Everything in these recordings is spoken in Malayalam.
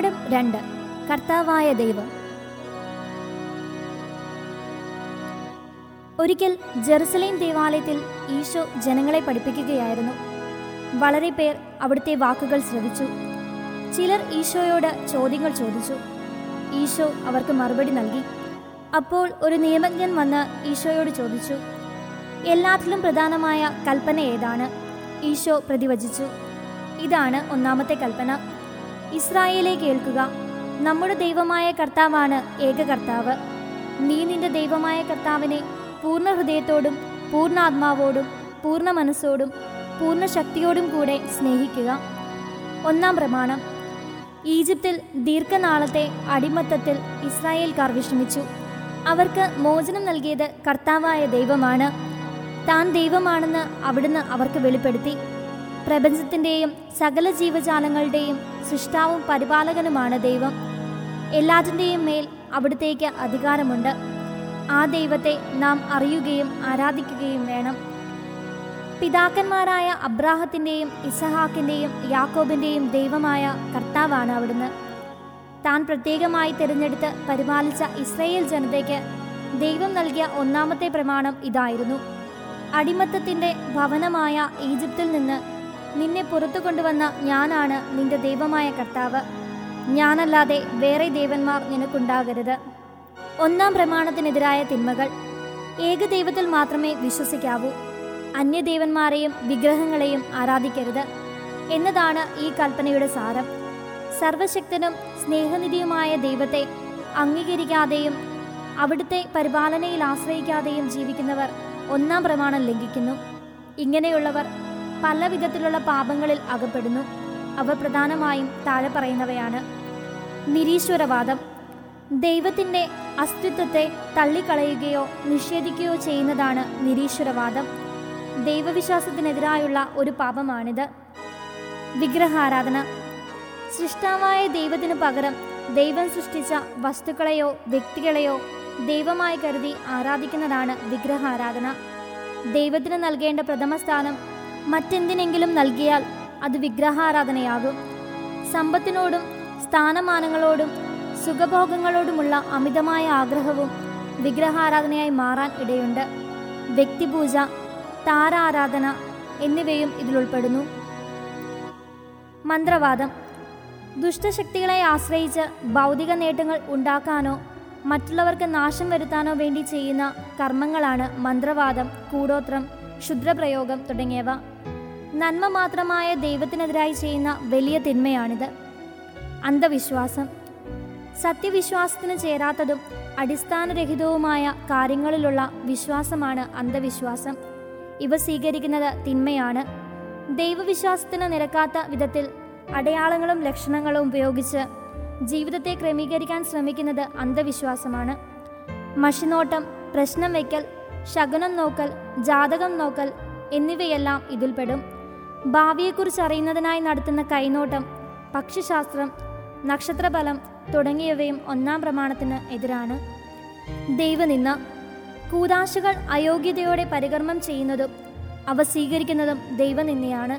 പാഠം രണ്ട് കർത്താവായ ദൈവം ഒരിക്കൽ ജെറുസലേം ദേവാലയത്തിൽ ഈശോ ജനങ്ങളെ പഠിപ്പിക്കുകയായിരുന്നു വളരെ പേർ അവിടുത്തെ വാക്കുകൾ ശ്രവിച്ചു ചിലർ ഈശോയോട് ചോദ്യങ്ങൾ ചോദിച്ചു ഈശോ അവർക്ക് മറുപടി നൽകി അപ്പോൾ ഒരു നിയമജ്ഞൻ വന്ന് ഈശോയോട് ചോദിച്ചു എല്ലാത്തിലും പ്രധാനമായ കൽപ്പന ഏതാണ് ഈശോ പ്രതിവചിച്ചു ഇതാണ് ഒന്നാമത്തെ കൽപ്പന ഇസ്രായേലെ കേൾക്കുക നമ്മുടെ ദൈവമായ കർത്താവാണ് ഏക കർത്താവ് നീ നിന്റെ ദൈവമായ കർത്താവിനെ പൂർണ്ണ ഹൃദയത്തോടും പൂർണ്ണാത്മാവോടും പൂർണ്ണ മനസ്സോടും പൂർണ്ണ ശക്തിയോടും കൂടെ സ്നേഹിക്കുക ഒന്നാം പ്രമാണം ഈജിപ്തിൽ ദീർഘനാളത്തെ അടിമത്തത്തിൽ ഇസ്രായേൽക്കാർ വിഷമിച്ചു അവർക്ക് മോചനം നൽകിയത് കർത്താവായ ദൈവമാണ് താൻ ദൈവമാണെന്ന് അവിടുന്ന് അവർക്ക് വെളിപ്പെടുത്തി പ്രപഞ്ചത്തിൻ്റെയും സകല ജീവജാലങ്ങളുടെയും സൃഷ്ടാവും പരിപാലകനുമാണ് ദൈവം എല്ലാറ്റിൻ്റെയും മേൽ അവിടുത്തേക്ക് അധികാരമുണ്ട് ആ ദൈവത്തെ നാം അറിയുകയും ആരാധിക്കുകയും വേണം പിതാക്കന്മാരായ അബ്രാഹത്തിൻ്റെയും ഇസഹാക്കിൻ്റെയും യാക്കോബിൻ്റെയും ദൈവമായ കർത്താവാണ് അവിടുന്ന് താൻ പ്രത്യേകമായി തിരഞ്ഞെടുത്ത് പരിപാലിച്ച ഇസ്രയേൽ ജനതയ്ക്ക് ദൈവം നൽകിയ ഒന്നാമത്തെ പ്രമാണം ഇതായിരുന്നു അടിമത്തത്തിൻ്റെ ഭവനമായ ഈജിപ്തിൽ നിന്ന് നിന്നെ പുറത്തു കൊണ്ടുവന്ന ഞാനാണ് നിന്റെ ദൈവമായ കർത്താവ് ഞാനല്ലാതെ വേറെ ദേവന്മാർ നിനക്കുണ്ടാകരുത് ഒന്നാം പ്രമാണത്തിനെതിരായ തിന്മകൾ ഏകദൈവത്തിൽ മാത്രമേ വിശ്വസിക്കാവൂ അന്യദേവന്മാരെയും വിഗ്രഹങ്ങളെയും ആരാധിക്കരുത് എന്നതാണ് ഈ കൽപ്പനയുടെ സാരം സർവശക്തനും സ്നേഹനിധിയുമായ ദൈവത്തെ അംഗീകരിക്കാതെയും അവിടുത്തെ പരിപാലനയിൽ ആശ്രയിക്കാതെയും ജീവിക്കുന്നവർ ഒന്നാം പ്രമാണം ലംഘിക്കുന്നു ഇങ്ങനെയുള്ളവർ പല വിധത്തിലുള്ള പാപങ്ങളിൽ അകപ്പെടുന്നു അവ പ്രധാനമായും താഴെ പറയുന്നവയാണ് നിരീശ്വരവാദം ദൈവത്തിൻ്റെ അസ്തിത്വത്തെ തള്ളിക്കളയുകയോ നിഷേധിക്കുകയോ ചെയ്യുന്നതാണ് നിരീശ്വരവാദം ദൈവവിശ്വാസത്തിനെതിരായുള്ള ഒരു പാപമാണിത് വിഗ്രഹാരാധന സൃഷ്ടാവായ ദൈവത്തിനു പകരം ദൈവം സൃഷ്ടിച്ച വസ്തുക്കളെയോ വ്യക്തികളെയോ ദൈവമായി കരുതി ആരാധിക്കുന്നതാണ് വിഗ്രഹാരാധന ദൈവത്തിന് നൽകേണ്ട പ്രഥമ സ്ഥാനം മറ്റെന്തിനെങ്കിലും നൽകിയാൽ അത് വിഗ്രഹാരാധനയാകും സമ്പത്തിനോടും സ്ഥാനമാനങ്ങളോടും സുഖഭോഗങ്ങളോടുമുള്ള അമിതമായ ആഗ്രഹവും വിഗ്രഹാരാധനയായി മാറാൻ ഇടയുണ്ട് വ്യക്തിപൂജ താരാരാധന എന്നിവയും ഇതിലുൾപ്പെടുന്നു മന്ത്രവാദം ദുഷ്ടശക്തികളെ ആശ്രയിച്ച് ഭൗതിക നേട്ടങ്ങൾ ഉണ്ടാക്കാനോ മറ്റുള്ളവർക്ക് നാശം വരുത്താനോ വേണ്ടി ചെയ്യുന്ന കർമ്മങ്ങളാണ് മന്ത്രവാദം കൂടോത്രം ക്ഷുദ്രപ്രയോഗം തുടങ്ങിയവ നന്മ മാത്രമായ ദൈവത്തിനെതിരായി ചെയ്യുന്ന വലിയ തിന്മയാണിത് അന്ധവിശ്വാസം സത്യവിശ്വാസത്തിന് ചേരാത്തതും അടിസ്ഥാനരഹിതവുമായ കാര്യങ്ങളിലുള്ള വിശ്വാസമാണ് അന്ധവിശ്വാസം ഇവ സ്വീകരിക്കുന്നത് തിന്മയാണ് ദൈവവിശ്വാസത്തിന് നിരക്കാത്ത വിധത്തിൽ അടയാളങ്ങളും ലക്ഷണങ്ങളും ഉപയോഗിച്ച് ജീവിതത്തെ ക്രമീകരിക്കാൻ ശ്രമിക്കുന്നത് അന്ധവിശ്വാസമാണ് മഷിനോട്ടം പ്രശ്നം വയ്ക്കൽ ശകുനം നോക്കൽ ജാതകം നോക്കൽ എന്നിവയെല്ലാം ഇതിൽപ്പെടും ഭാവിയെക്കുറിച്ച് അറിയുന്നതിനായി നടത്തുന്ന കൈനോട്ടം പക്ഷിശാസ്ത്രം നക്ഷത്രഫലം തുടങ്ങിയവയും ഒന്നാം പ്രമാണത്തിന് എതിരാണ് ദൈവനിന്ന കൂതാശകൾ അയോഗ്യതയോടെ പരികർമ്മം ചെയ്യുന്നതും അവ സ്വീകരിക്കുന്നതും ദൈവനിന്ദയാണ്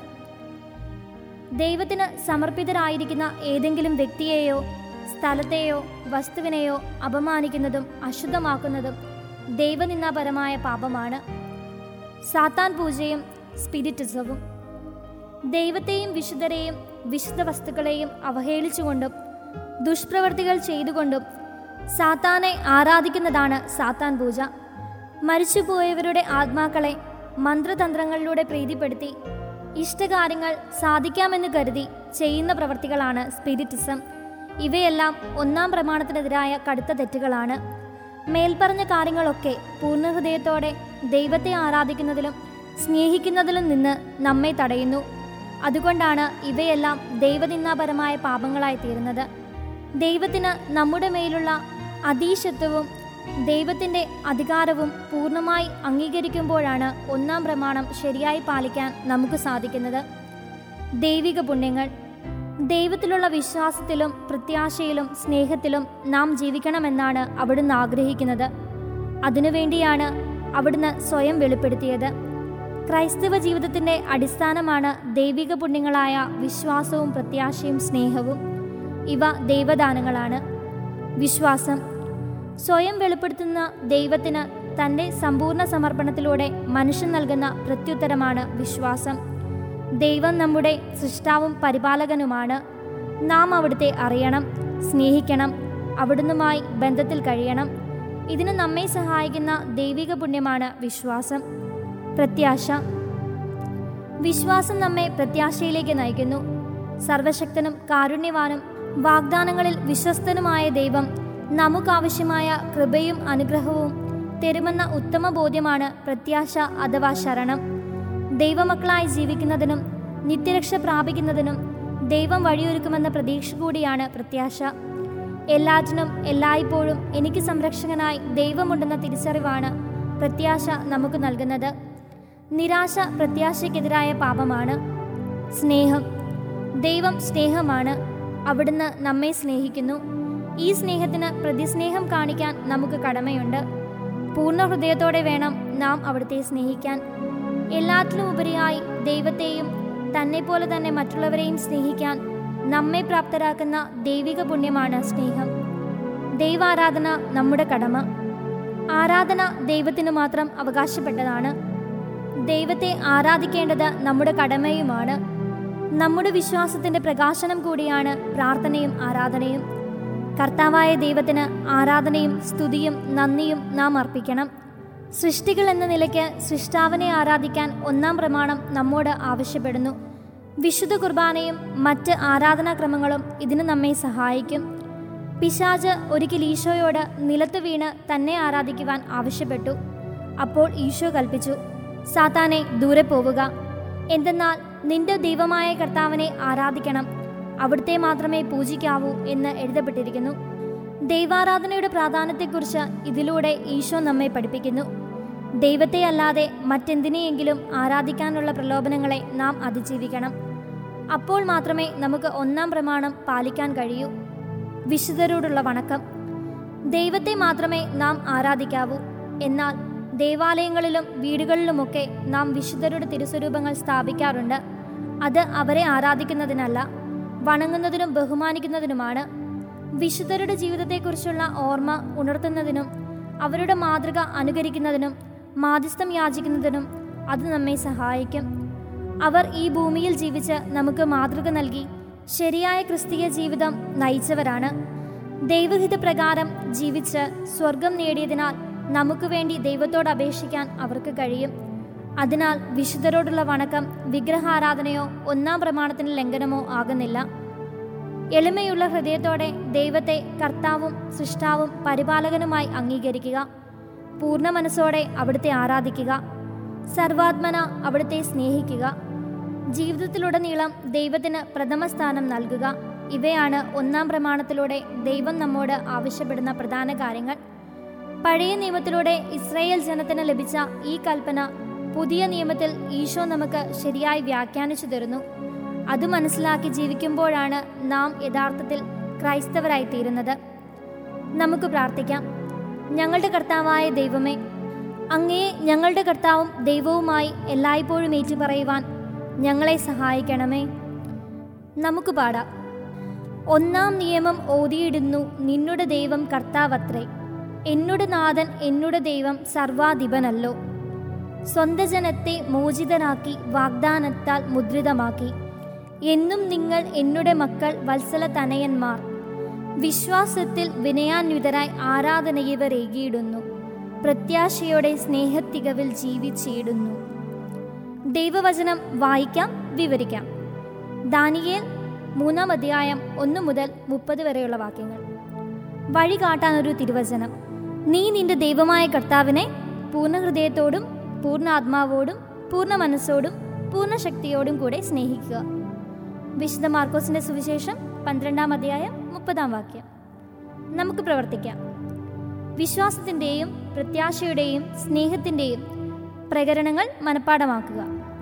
ദൈവത്തിന് സമർപ്പിതരായിരിക്കുന്ന ഏതെങ്കിലും വ്യക്തിയെയോ സ്ഥലത്തെയോ വസ്തുവിനെയോ അപമാനിക്കുന്നതും അശുദ്ധമാക്കുന്നതും ദൈവനിന്ദാപരമായ പാപമാണ് സാത്താൻ പൂജയും സ്പിരിറ്റിസവും ദൈവത്തെയും വിശുദ്ധരെയും വിശുദ്ധ വസ്തുക്കളെയും അവഹേളിച്ചുകൊണ്ടും ദുഷ്പ്രവർത്തികൾ ചെയ്തുകൊണ്ടും സാത്താനെ ആരാധിക്കുന്നതാണ് സാത്താൻ പൂജ മരിച്ചുപോയവരുടെ ആത്മാക്കളെ മന്ത്രതന്ത്രങ്ങളിലൂടെ പ്രീതിപ്പെടുത്തി ഇഷ്ടകാര്യങ്ങൾ സാധിക്കാമെന്ന് കരുതി ചെയ്യുന്ന പ്രവർത്തികളാണ് സ്പിരിറ്റിസം ഇവയെല്ലാം ഒന്നാം പ്രമാണത്തിനെതിരായ കടുത്ത തെറ്റുകളാണ് മേൽപ്പറഞ്ഞ കാര്യങ്ങളൊക്കെ പൂർണ്ണഹൃദയത്തോടെ ദൈവത്തെ ആരാധിക്കുന്നതിലും സ്നേഹിക്കുന്നതിലും നിന്ന് നമ്മെ തടയുന്നു അതുകൊണ്ടാണ് ഇവയെല്ലാം ദൈവനിന്ദാപരമായ പാപങ്ങളായി തീരുന്നത് ദൈവത്തിന് നമ്മുടെ മേലുള്ള അതീശത്വവും ദൈവത്തിൻ്റെ അധികാരവും പൂർണ്ണമായി അംഗീകരിക്കുമ്പോഴാണ് ഒന്നാം പ്രമാണം ശരിയായി പാലിക്കാൻ നമുക്ക് സാധിക്കുന്നത് ദൈവിക പുണ്യങ്ങൾ ദൈവത്തിലുള്ള വിശ്വാസത്തിലും പ്രത്യാശയിലും സ്നേഹത്തിലും നാം ജീവിക്കണമെന്നാണ് അവിടുന്ന് ആഗ്രഹിക്കുന്നത് അതിനുവേണ്ടിയാണ് അവിടുന്ന് സ്വയം വെളിപ്പെടുത്തിയത് ക്രൈസ്തവ ജീവിതത്തിൻ്റെ അടിസ്ഥാനമാണ് ദൈവിക പുണ്യങ്ങളായ വിശ്വാസവും പ്രത്യാശയും സ്നേഹവും ഇവ ദൈവദാനങ്ങളാണ് വിശ്വാസം സ്വയം വെളിപ്പെടുത്തുന്ന ദൈവത്തിന് തൻ്റെ സമ്പൂർണ്ണ സമർപ്പണത്തിലൂടെ മനുഷ്യൻ നൽകുന്ന പ്രത്യുത്തരമാണ് വിശ്വാസം ദൈവം നമ്മുടെ സൃഷ്ടാവും പരിപാലകനുമാണ് നാം അവിടുത്തെ അറിയണം സ്നേഹിക്കണം അവിടുന്നുമായി ബന്ധത്തിൽ കഴിയണം ഇതിന് നമ്മെ സഹായിക്കുന്ന ദൈവിക പുണ്യമാണ് വിശ്വാസം പ്രത്യാശ വിശ്വാസം നമ്മെ പ്രത്യാശയിലേക്ക് നയിക്കുന്നു സർവശക്തനും കാരുണ്യവാനും വാഗ്ദാനങ്ങളിൽ വിശ്വസ്തനുമായ ദൈവം നമുക്കാവശ്യമായ കൃപയും അനുഗ്രഹവും തരുമെന്ന ഉത്തമ ബോധ്യമാണ് പ്രത്യാശ അഥവാ ശരണം ദൈവമക്കളായി ജീവിക്കുന്നതിനും നിത്യരക്ഷ പ്രാപിക്കുന്നതിനും ദൈവം വഴിയൊരുക്കുമെന്ന പ്രതീക്ഷ കൂടിയാണ് പ്രത്യാശ എല്ലാറ്റിനും എല്ലായ്പ്പോഴും എനിക്ക് സംരക്ഷകനായി ദൈവമുണ്ടെന്ന തിരിച്ചറിവാണ് പ്രത്യാശ നമുക്ക് നൽകുന്നത് നിരാശ പ്രത്യാശയ്ക്കെതിരായ പാപമാണ് സ്നേഹം ദൈവം സ്നേഹമാണ് അവിടുന്ന് നമ്മെ സ്നേഹിക്കുന്നു ഈ സ്നേഹത്തിന് പ്രതിസ്നേഹം കാണിക്കാൻ നമുക്ക് കടമയുണ്ട് പൂർണ്ണ ഹൃദയത്തോടെ വേണം നാം അവിടുത്തെ സ്നേഹിക്കാൻ എല്ലാറ്റിലും ഉപരിയായി ദൈവത്തെയും തന്നെ പോലെ തന്നെ മറ്റുള്ളവരെയും സ്നേഹിക്കാൻ നമ്മെ പ്രാപ്തരാക്കുന്ന ദൈവിക പുണ്യമാണ് സ്നേഹം ദൈവാരാധന നമ്മുടെ കടമ ആരാധന ദൈവത്തിന് മാത്രം അവകാശപ്പെട്ടതാണ് ദൈവത്തെ ആരാധിക്കേണ്ടത് നമ്മുടെ കടമയുമാണ് നമ്മുടെ വിശ്വാസത്തിന്റെ പ്രകാശനം കൂടിയാണ് പ്രാർത്ഥനയും ആരാധനയും കർത്താവായ ദൈവത്തിന് ആരാധനയും സ്തുതിയും നന്ദിയും നാം അർപ്പിക്കണം സൃഷ്ടികൾ എന്ന നിലയ്ക്ക് സൃഷ്ടാവിനെ ആരാധിക്കാൻ ഒന്നാം പ്രമാണം നമ്മോട് ആവശ്യപ്പെടുന്നു വിശുദ്ധ കുർബാനയും മറ്റ് ആരാധനാക്രമങ്ങളും ഇതിന് നമ്മെ സഹായിക്കും പിശാജ് ഒരിക്കൽ ഈശോയോട് നിലത്ത് വീണ് തന്നെ ആരാധിക്കുവാൻ ആവശ്യപ്പെട്ടു അപ്പോൾ ഈശോ കൽപ്പിച്ചു സാത്താനെ ദൂരെ പോവുക എന്തെന്നാൽ നിന്റെ ദൈവമായ കർത്താവിനെ ആരാധിക്കണം അവിടുത്തെ മാത്രമേ പൂജിക്കാവൂ എന്ന് എഴുതപ്പെട്ടിരിക്കുന്നു ദൈവാരാധനയുടെ പ്രാധാന്യത്തെക്കുറിച്ച് ഇതിലൂടെ ഈശോ നമ്മെ പഠിപ്പിക്കുന്നു ദൈവത്തെ അല്ലാതെ മറ്റെന്തിനെയെങ്കിലും ആരാധിക്കാനുള്ള പ്രലോഭനങ്ങളെ നാം അതിജീവിക്കണം അപ്പോൾ മാത്രമേ നമുക്ക് ഒന്നാം പ്രമാണം പാലിക്കാൻ കഴിയൂ വിശുദ്ധരോടുള്ള വണക്കം ദൈവത്തെ മാത്രമേ നാം ആരാധിക്കാവൂ എന്നാൽ ദേവാലയങ്ങളിലും വീടുകളിലുമൊക്കെ നാം വിശുദ്ധരുടെ തിരുസ്വരൂപങ്ങൾ സ്ഥാപിക്കാറുണ്ട് അത് അവരെ ആരാധിക്കുന്നതിനല്ല വണങ്ങുന്നതിനും ബഹുമാനിക്കുന്നതിനുമാണ് വിശുദ്ധരുടെ ജീവിതത്തെക്കുറിച്ചുള്ള ഓർമ്മ ഉണർത്തുന്നതിനും അവരുടെ മാതൃക അനുകരിക്കുന്നതിനും മാധ്യസ്ഥം യാചിക്കുന്നതിനും അത് നമ്മെ സഹായിക്കും അവർ ഈ ഭൂമിയിൽ ജീവിച്ച് നമുക്ക് മാതൃക നൽകി ശരിയായ ക്രിസ്തീയ ജീവിതം നയിച്ചവരാണ് ദൈവഹിത പ്രകാരം ജീവിച്ച് സ്വർഗം നേടിയതിനാൽ നമുക്ക് വേണ്ടി ദൈവത്തോട് അപേക്ഷിക്കാൻ അവർക്ക് കഴിയും അതിനാൽ വിശുദ്ധരോടുള്ള വണക്കം വിഗ്രഹാരാധനയോ ഒന്നാം പ്രമാണത്തിന് ലംഘനമോ ആകുന്നില്ല എളിമയുള്ള ഹൃദയത്തോടെ ദൈവത്തെ കർത്താവും സൃഷ്ടാവും പരിപാലകനുമായി അംഗീകരിക്കുക പൂർണ്ണ മനസ്സോടെ അവിടുത്തെ ആരാധിക്കുക സർവാത്മന അവിടുത്തെ സ്നേഹിക്കുക ജീവിതത്തിലുടനീളം ദൈവത്തിന് പ്രഥമ സ്ഥാനം നൽകുക ഇവയാണ് ഒന്നാം പ്രമാണത്തിലൂടെ ദൈവം നമ്മോട് ആവശ്യപ്പെടുന്ന പ്രധാന കാര്യങ്ങൾ പഴയ നിയമത്തിലൂടെ ഇസ്രായേൽ ജനത്തിന് ലഭിച്ച ഈ കൽപ്പന പുതിയ നിയമത്തിൽ ഈശോ നമുക്ക് ശരിയായി വ്യാഖ്യാനിച്ചു തരുന്നു അത് മനസ്സിലാക്കി ജീവിക്കുമ്പോഴാണ് നാം യഥാർത്ഥത്തിൽ ക്രൈസ്തവരായി തീരുന്നത് നമുക്ക് പ്രാർത്ഥിക്കാം ഞങ്ങളുടെ കർത്താവായ ദൈവമേ അങ്ങയെ ഞങ്ങളുടെ കർത്താവും ദൈവവുമായി എല്ലായ്പ്പോഴും ഏറ്റുപറയുവാൻ ഞങ്ങളെ സഹായിക്കണമേ നമുക്ക് പാടാം ഒന്നാം നിയമം ഓതിയിടുന്നു നിന്നുടെ ദൈവം കർത്താവത്രേ എന്നുടെ നാഥൻ എന്നുടെ ദൈവം സർവാധിപനല്ലോ സ്വന്ത ജനത്തെ മോചിതനാക്കി വാഗ്ദാനത്താൽ മുദ്രിതമാക്കി എന്നും നിങ്ങൾ എന്നുടെ മക്കൾ വത്സല തനയന്മാർ വിശ്വാസത്തിൽ വിനയാന്വിതരായി ആരാധനയവരേകിയിടുന്നു പ്രത്യാശയോടെ സ്നേഹത്തികവിൽ ജീവിച്ചിടുന്നു ദൈവവചനം വായിക്കാം വിവരിക്കാം ദാനിയേൽ മൂന്നാം അധ്യായം ഒന്ന് മുതൽ മുപ്പത് വരെയുള്ള വാക്യങ്ങൾ വഴി കാട്ടാനൊരു തിരുവചനം നീ നിന്റെ ദൈവമായ കർത്താവിനെ പൂർണ്ണ ഹൃദയത്തോടും പൂർണ്ണ ആത്മാവോടും പൂർണ്ണ മനസ്സോടും പൂർണ്ണ ശക്തിയോടും കൂടെ സ്നേഹിക്കുക വിശുദ്ധ മാർക്കോസിന്റെ സുവിശേഷം പന്ത്രണ്ടാം അധ്യായം മുപ്പതാം വാക്യം നമുക്ക് പ്രവർത്തിക്കാം വിശ്വാസത്തിൻ്റെയും പ്രത്യാശയുടെയും സ്നേഹത്തിൻ്റെയും പ്രകരണങ്ങൾ മനഃപ്പാടമാക്കുക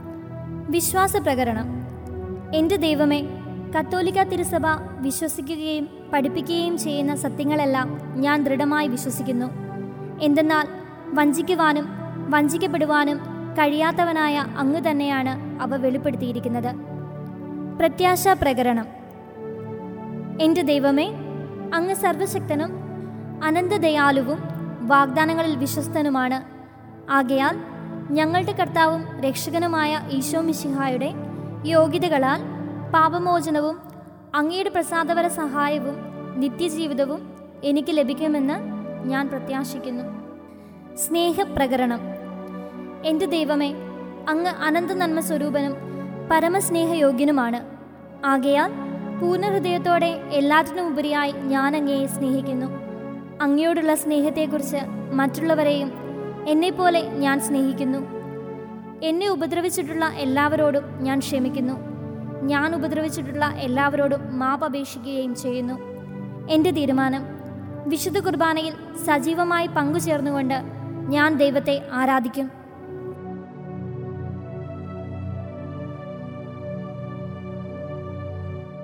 വിശ്വാസ പ്രകരണം എൻ്റെ ദൈവമേ കത്തോലിക്ക തിരുസഭ വിശ്വസിക്കുകയും പഠിപ്പിക്കുകയും ചെയ്യുന്ന സത്യങ്ങളെല്ലാം ഞാൻ ദൃഢമായി വിശ്വസിക്കുന്നു എന്തെന്നാൽ വഞ്ചിക്കുവാനും വഞ്ചിക്കപ്പെടുവാനും കഴിയാത്തവനായ അങ്ങ് തന്നെയാണ് അവ വെളിപ്പെടുത്തിയിരിക്കുന്നത് പ്രത്യാശ പ്രകരണം എൻ്റെ ദൈവമേ അങ്ങ് സർവശക്തനും അനന്തദയാലുവും വാഗ്ദാനങ്ങളിൽ വിശ്വസ്തനുമാണ് ആകയാൽ ഞങ്ങളുടെ കർത്താവും രക്ഷകനുമായ ഈശോ മിശിഹായുടെ യോഗ്യതകളാൽ പാപമോചനവും അങ്ങയുടെ പ്രസാദപര സഹായവും നിത്യജീവിതവും എനിക്ക് ലഭിക്കുമെന്ന് ഞാൻ പ്രത്യാശിക്കുന്നു സ്നേഹപ്രകരണം എൻ്റെ ദൈവമേ അങ്ങ് അനന്ത നന്മ സ്വരൂപനും പരമസ്നേഹയോഗ്യനുമാണ് ആകയാൽ പൂർണ്ണഹൃദയത്തോടെ എല്ലാറ്റിനും ഉപരിയായി ഞാൻ അങ്ങയെ സ്നേഹിക്കുന്നു അങ്ങയോടുള്ള സ്നേഹത്തെക്കുറിച്ച് മറ്റുള്ളവരെയും എന്നെപ്പോലെ ഞാൻ സ്നേഹിക്കുന്നു എന്നെ ഉപദ്രവിച്ചിട്ടുള്ള എല്ലാവരോടും ഞാൻ ക്ഷമിക്കുന്നു ഞാൻ ഉപദ്രവിച്ചിട്ടുള്ള എല്ലാവരോടും മാപ്പ് അപേക്ഷിക്കുകയും ചെയ്യുന്നു എൻ്റെ തീരുമാനം വിശുദ്ധ കുർബാനയിൽ സജീവമായി പങ്കുചേർന്നുകൊണ്ട് ഞാൻ ദൈവത്തെ ആരാധിക്കും